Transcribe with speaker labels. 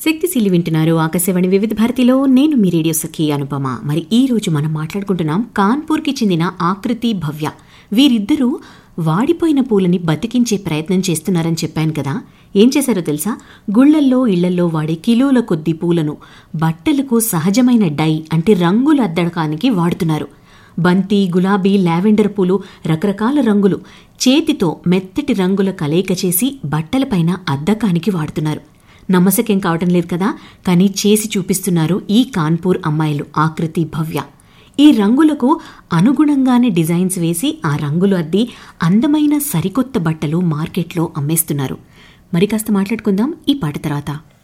Speaker 1: శక్తిశీలి వింటున్నారు ఆకాశవాణి వివిధ భారతిలో నేను మీ రేడియో సఖి అనుపమ మరి ఈ రోజు మనం మాట్లాడుకుంటున్నాం కాన్పూర్కి చెందిన ఆకృతి భవ్య వీరిద్దరూ వాడిపోయిన పూలని బతికించే ప్రయత్నం చేస్తున్నారని చెప్పాను కదా ఏం చేశారో తెలుసా గుళ్లల్లో ఇళ్లల్లో వాడే కిలోల కొద్ది పూలను బట్టలకు సహజమైన డై అంటే రంగులు అద్దడకానికి వాడుతున్నారు బంతి గులాబీ లావెండర్ పూలు రకరకాల రంగులు చేతితో మెత్తటి రంగుల కలయిక చేసి బట్టలపైన అద్దకానికి వాడుతున్నారు నమ్మసకేం కావటం లేదు కదా కానీ చేసి చూపిస్తున్నారు ఈ కాన్పూర్ అమ్మాయిలు ఆకృతి భవ్య ఈ రంగులకు అనుగుణంగానే డిజైన్స్ వేసి ఆ రంగులు అద్ది అందమైన సరికొత్త బట్టలు మార్కెట్లో అమ్మేస్తున్నారు మరి కాస్త మాట్లాడుకుందాం ఈ పాట తర్వాత